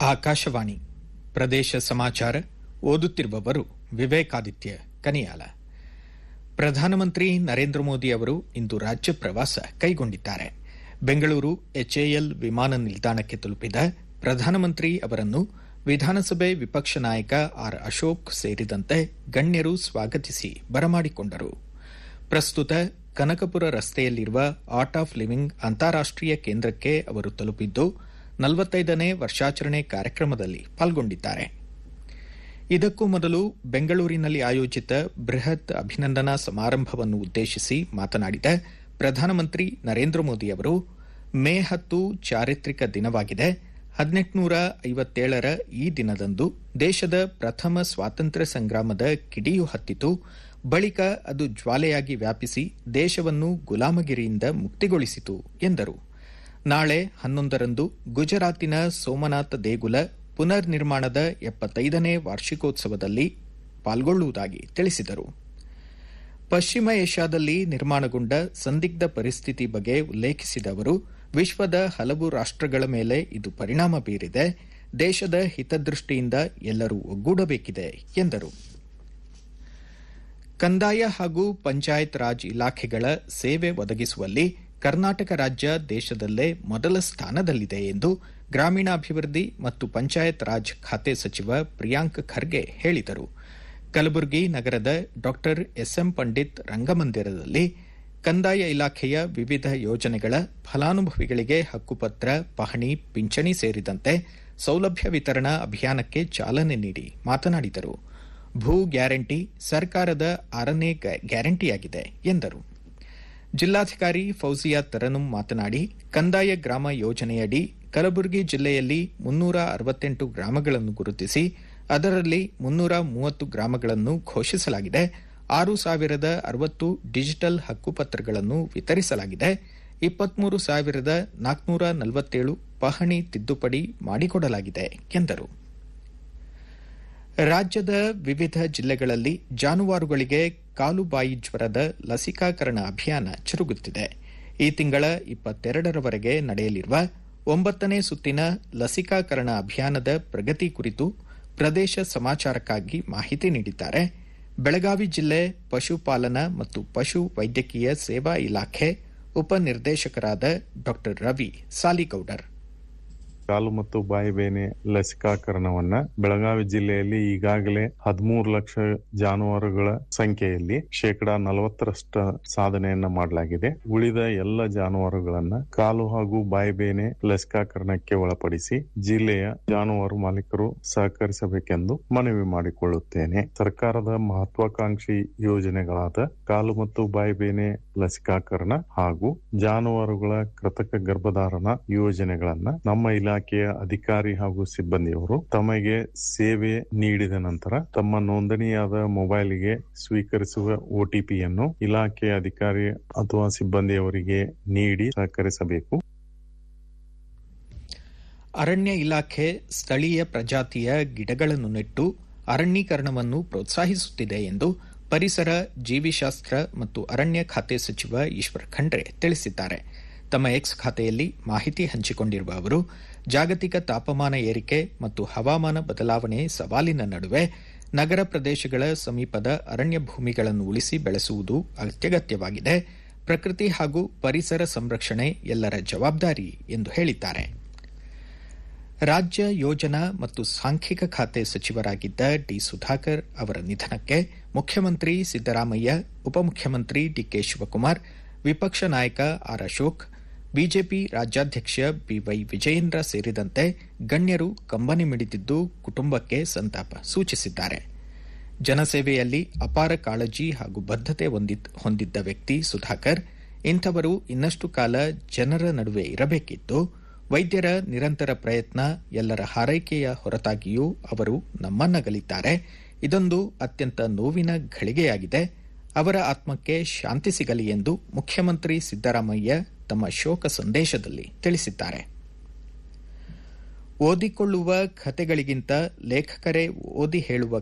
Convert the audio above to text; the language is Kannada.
ಆಕಾಶವಾಣಿ ಪ್ರದೇಶ ಸಮಾಚಾರ ಓದುತ್ತಿರುವವರು ವಿವೇಕಾದಿತ್ಯ ಕನಿಯಾಲ ಪ್ರಧಾನಮಂತ್ರಿ ನರೇಂದ್ರ ಮೋದಿ ಅವರು ಇಂದು ರಾಜ್ಯ ಪ್ರವಾಸ ಕೈಗೊಂಡಿದ್ದಾರೆ ಬೆಂಗಳೂರು ಎಚ್ಎಎಲ್ ವಿಮಾನ ನಿಲ್ದಾಣಕ್ಕೆ ತಲುಪಿದ ಪ್ರಧಾನಮಂತ್ರಿ ಅವರನ್ನು ವಿಧಾನಸಭೆ ವಿಪಕ್ಷ ನಾಯಕ ಆರ್ ಅಶೋಕ್ ಸೇರಿದಂತೆ ಗಣ್ಯರು ಸ್ವಾಗತಿಸಿ ಬರಮಾಡಿಕೊಂಡರು ಪ್ರಸ್ತುತ ಕನಕಪುರ ರಸ್ತೆಯಲ್ಲಿರುವ ಆರ್ಟ್ ಆಫ್ ಲಿವಿಂಗ್ ಅಂತಾರಾಷ್ಟೀಯ ಕೇಂದ್ರಕ್ಕೆ ಅವರು ತಲುಪಿದ್ದು ನಲವತ್ತೈದನೇ ವರ್ಷಾಚರಣೆ ಕಾರ್ಯಕ್ರಮದಲ್ಲಿ ಪಾಲ್ಗೊಂಡಿದ್ದಾರೆ ಇದಕ್ಕೂ ಮೊದಲು ಬೆಂಗಳೂರಿನಲ್ಲಿ ಆಯೋಜಿತ ಬೃಹತ್ ಅಭಿನಂದನಾ ಸಮಾರಂಭವನ್ನು ಉದ್ದೇಶಿಸಿ ಮಾತನಾಡಿದ ಪ್ರಧಾನಮಂತ್ರಿ ನರೇಂದ್ರ ಮೋದಿ ಅವರು ಮೇ ಹತ್ತು ಚಾರಿತ್ರಿಕ ದಿನವಾಗಿದೆ ಹದಿನೆಂಟುನೂರ ಐವತ್ತೇಳರ ಈ ದಿನದಂದು ದೇಶದ ಪ್ರಥಮ ಸ್ವಾತಂತ್ರ್ಯ ಸಂಗ್ರಾಮದ ಕಿಡಿಯು ಹತ್ತಿತು ಬಳಿಕ ಅದು ಜ್ವಾಲೆಯಾಗಿ ವ್ಯಾಪಿಸಿ ದೇಶವನ್ನು ಗುಲಾಮಗಿರಿಯಿಂದ ಮುಕ್ತಿಗೊಳಿಸಿತು ಎಂದರು ನಾಳೆ ಹನ್ನೊಂದರಂದು ಗುಜರಾತಿನ ಸೋಮನಾಥ ದೇಗುಲ ಪುನರ್ ನಿರ್ಮಾಣದ ಎಪ್ಪತ್ತೈದನೇ ವಾರ್ಷಿಕೋತ್ಸವದಲ್ಲಿ ಪಾಲ್ಗೊಳ್ಳುವುದಾಗಿ ತಿಳಿಸಿದರು ಪಶ್ಚಿಮ ಏಷ್ಯಾದಲ್ಲಿ ನಿರ್ಮಾಣಗೊಂಡ ಸಂದಿಗ್ಧ ಪರಿಸ್ಥಿತಿ ಬಗ್ಗೆ ಉಲ್ಲೇಖಿಸಿದ ಅವರು ವಿಶ್ವದ ಹಲವು ರಾಷ್ಟಗಳ ಮೇಲೆ ಇದು ಪರಿಣಾಮ ಬೀರಿದೆ ದೇಶದ ಹಿತದೃಷ್ಟಿಯಿಂದ ಎಲ್ಲರೂ ಒಗ್ಗೂಡಬೇಕಿದೆ ಎಂದರು ಕಂದಾಯ ಹಾಗೂ ಪಂಚಾಯತ್ ರಾಜ್ ಇಲಾಖೆಗಳ ಸೇವೆ ಒದಗಿಸುವಲ್ಲಿ ಕರ್ನಾಟಕ ರಾಜ್ಯ ದೇಶದಲ್ಲೇ ಮೊದಲ ಸ್ಥಾನದಲ್ಲಿದೆ ಎಂದು ಗ್ರಾಮೀಣಾಭಿವೃದ್ಧಿ ಮತ್ತು ಪಂಚಾಯತ್ ರಾಜ್ ಖಾತೆ ಸಚಿವ ಪ್ರಿಯಾಂಕ್ ಖರ್ಗೆ ಹೇಳಿದರು ಕಲಬುರಗಿ ನಗರದ ಡಾ ಎಸ್ಎಂ ಪಂಡಿತ್ ರಂಗಮಂದಿರದಲ್ಲಿ ಕಂದಾಯ ಇಲಾಖೆಯ ವಿವಿಧ ಯೋಜನೆಗಳ ಫಲಾನುಭವಿಗಳಿಗೆ ಹಕ್ಕುಪತ್ರ ಪಹಣಿ ಪಿಂಚಣಿ ಸೇರಿದಂತೆ ಸೌಲಭ್ಯ ವಿತರಣಾ ಅಭಿಯಾನಕ್ಕೆ ಚಾಲನೆ ನೀಡಿ ಮಾತನಾಡಿದರು ಭೂ ಗ್ಯಾರಂಟಿ ಸರ್ಕಾರದ ಆರನೇ ಗ್ಯಾರಂಟಿಯಾಗಿದೆ ಎಂದರು ಜಿಲ್ಲಾಧಿಕಾರಿ ಫೌಜಿಯಾ ತರನುಂ ಮಾತನಾಡಿ ಕಂದಾಯ ಗ್ರಾಮ ಯೋಜನೆಯಡಿ ಕಲಬುರಗಿ ಜಿಲ್ಲೆಯಲ್ಲಿ ಮುನ್ನೂರ ಅರವತ್ತೆಂಟು ಗ್ರಾಮಗಳನ್ನು ಗುರುತಿಸಿ ಅದರಲ್ಲಿ ಮುನ್ನೂರ ಮೂವತ್ತು ಗ್ರಾಮಗಳನ್ನು ಘೋಷಿಸಲಾಗಿದೆ ಆರು ಸಾವಿರದ ಅರವತ್ತು ಡಿಜಿಟಲ್ ಹಕ್ಕುಪತ್ರಗಳನ್ನು ವಿತರಿಸಲಾಗಿದೆ ಇಪ್ಪತ್ಮೂರು ಸಾವಿರದ ನಾಲ್ಕುನೂರ ನಲವತ್ತೇಳು ಪಹಣಿ ತಿದ್ದುಪಡಿ ಮಾಡಿಕೊಡಲಾಗಿದೆ ಎಂದರು ರಾಜ್ಯದ ವಿವಿಧ ಜಿಲ್ಲೆಗಳಲ್ಲಿ ಜಾನುವಾರುಗಳಿಗೆ ಕಾಲುಬಾಯಿ ಜ್ವರದ ಲಸಿಕಾಕರಣ ಅಭಿಯಾನ ಜರುಗುತ್ತಿದೆ ಈ ತಿಂಗಳ ಇಪ್ಪತ್ತೆರಡರವರೆಗೆ ನಡೆಯಲಿರುವ ಒಂಬತ್ತನೇ ಸುತ್ತಿನ ಲಸಿಕಾಕರಣ ಅಭಿಯಾನದ ಪ್ರಗತಿ ಕುರಿತು ಪ್ರದೇಶ ಸಮಾಚಾರಕ್ಕಾಗಿ ಮಾಹಿತಿ ನೀಡಿದ್ದಾರೆ ಬೆಳಗಾವಿ ಜಿಲ್ಲೆ ಪಶುಪಾಲನಾ ಮತ್ತು ಪಶು ವೈದ್ಯಕೀಯ ಸೇವಾ ಇಲಾಖೆ ಉಪನಿರ್ದೇಶಕರಾದ ಡಾ ರವಿ ಸಾಲಿಗೌಡರ್ ಕಾಲು ಮತ್ತು ಬಾಯಿ ಬೇನೆ ಲಸಿಕಾಕರಣವನ್ನ ಬೆಳಗಾವಿ ಜಿಲ್ಲೆಯಲ್ಲಿ ಈಗಾಗಲೇ ಹದಿಮೂರು ಲಕ್ಷ ಜಾನುವಾರುಗಳ ಸಂಖ್ಯೆಯಲ್ಲಿ ಶೇಕಡಾ ನಲವತ್ತರಷ್ಟ ಸಾಧನೆಯನ್ನ ಮಾಡಲಾಗಿದೆ ಉಳಿದ ಎಲ್ಲ ಜಾನುವಾರುಗಳನ್ನ ಕಾಲು ಹಾಗೂ ಬಾಯಿ ಬೇನೆ ಲಸಿಕಾಕರಣಕ್ಕೆ ಒಳಪಡಿಸಿ ಜಿಲ್ಲೆಯ ಜಾನುವಾರು ಮಾಲೀಕರು ಸಹಕರಿಸಬೇಕೆಂದು ಮನವಿ ಮಾಡಿಕೊಳ್ಳುತ್ತೇನೆ ಸರ್ಕಾರದ ಮಹತ್ವಾಕಾಂಕ್ಷಿ ಯೋಜನೆಗಳಾದ ಕಾಲು ಮತ್ತು ಬಾಯಿ ಬೇನೆ ಲಸಿಕಾಕರಣ ಹಾಗೂ ಜಾನುವಾರುಗಳ ಕೃತಕ ಗರ್ಭಧಾರಣ ಯೋಜನೆಗಳನ್ನ ನಮ್ಮ ಇಲಾಖೆ ಇಲಾಖೆಯ ಅಧಿಕಾರಿ ಹಾಗೂ ಸಿಬ್ಬಂದಿಯವರು ತಮಗೆ ಸೇವೆ ನೀಡಿದ ನಂತರ ತಮ್ಮ ನೋಂದಣಿಯಾದ ಮೊಬೈಲ್ಗೆ ಸ್ವೀಕರಿಸುವ ಒಟಿಪಿಯನ್ನು ಇಲಾಖೆಯ ಅಧಿಕಾರಿ ಅಥವಾ ಸಿಬ್ಬಂದಿಯವರಿಗೆ ನೀಡಿ ಸಹಕರಿಸಬೇಕು ಅರಣ್ಯ ಇಲಾಖೆ ಸ್ಥಳೀಯ ಪ್ರಜಾತಿಯ ಗಿಡಗಳನ್ನು ನೆಟ್ಟು ಅರಣ್ಯೀಕರಣವನ್ನು ಪ್ರೋತ್ಸಾಹಿಸುತ್ತಿದೆ ಎಂದು ಪರಿಸರ ಜೀವಿಶಾಸ್ತ್ರ ಮತ್ತು ಅರಣ್ಯ ಖಾತೆ ಸಚಿವ ಈಶ್ವರ್ ಖಂಡ್ರೆ ತಿಳಿಸಿದ್ದಾರೆ ತಮ್ಮ ಎಕ್ಸ್ ಖಾತೆಯಲ್ಲಿ ಮಾಹಿತಿ ಹಂಚಿಕೊಂಡಿರುವ ಅವರು ಜಾಗತಿಕ ತಾಪಮಾನ ಏರಿಕೆ ಮತ್ತು ಹವಾಮಾನ ಬದಲಾವಣೆ ಸವಾಲಿನ ನಡುವೆ ನಗರ ಪ್ರದೇಶಗಳ ಸಮೀಪದ ಅರಣ್ಯ ಭೂಮಿಗಳನ್ನು ಉಳಿಸಿ ಬೆಳೆಸುವುದು ಅತ್ಯಗತ್ಯವಾಗಿದೆ ಪ್ರಕೃತಿ ಹಾಗೂ ಪರಿಸರ ಸಂರಕ್ಷಣೆ ಎಲ್ಲರ ಜವಾಬ್ದಾರಿ ಎಂದು ಹೇಳಿದ್ದಾರೆ ರಾಜ್ಯ ಯೋಜನಾ ಮತ್ತು ಸಾಂಖ್ಯಿಕ ಖಾತೆ ಸಚಿವರಾಗಿದ್ದ ಡಿ ಸುಧಾಕರ್ ಅವರ ನಿಧನಕ್ಕೆ ಮುಖ್ಯಮಂತ್ರಿ ಸಿದ್ದರಾಮಯ್ಯ ಉಪಮುಖ್ಯಮಂತ್ರಿ ಡಿಕೆ ಶಿವಕುಮಾರ್ ವಿಪಕ್ಷ ನಾಯಕ ಆರ್ ಅಶೋಕ್ ಬಿಜೆಪಿ ರಾಜ್ಯಾಧ್ಯಕ್ಷ ಬಿವೈ ವಿಜಯೇಂದ್ರ ಸೇರಿದಂತೆ ಗಣ್ಯರು ಕಂಬನಿ ಮಿಡಿದಿದ್ದು ಕುಟುಂಬಕ್ಕೆ ಸಂತಾಪ ಸೂಚಿಸಿದ್ದಾರೆ ಜನಸೇವೆಯಲ್ಲಿ ಅಪಾರ ಕಾಳಜಿ ಹಾಗೂ ಬದ್ದತೆ ಹೊಂದಿದ್ದ ವ್ಯಕ್ತಿ ಸುಧಾಕರ್ ಇಂಥವರು ಇನ್ನಷ್ಟು ಕಾಲ ಜನರ ನಡುವೆ ಇರಬೇಕಿದ್ದು ವೈದ್ಯರ ನಿರಂತರ ಪ್ರಯತ್ನ ಎಲ್ಲರ ಹಾರೈಕೆಯ ಹೊರತಾಗಿಯೂ ಅವರು ನಮ್ಮನ್ನಗಲಿದ್ದಾರೆ ಇದೊಂದು ಅತ್ಯಂತ ನೋವಿನ ಘಳಿಗೆಯಾಗಿದೆ ಅವರ ಆತ್ಮಕ್ಕೆ ಶಾಂತಿ ಸಿಗಲಿ ಎಂದು ಮುಖ್ಯಮಂತ್ರಿ ಸಿದ್ದರಾಮಯ್ಯ ತಮ್ಮ ಶೋಕ ಸಂದೇಶದಲ್ಲಿ ತಿಳಿಸಿದ್ದಾರೆ ಓದಿಕೊಳ್ಳುವ ಕಥೆಗಳಿಗಿಂತ ಲೇಖಕರೇ ಓದಿ ಹೇಳುವ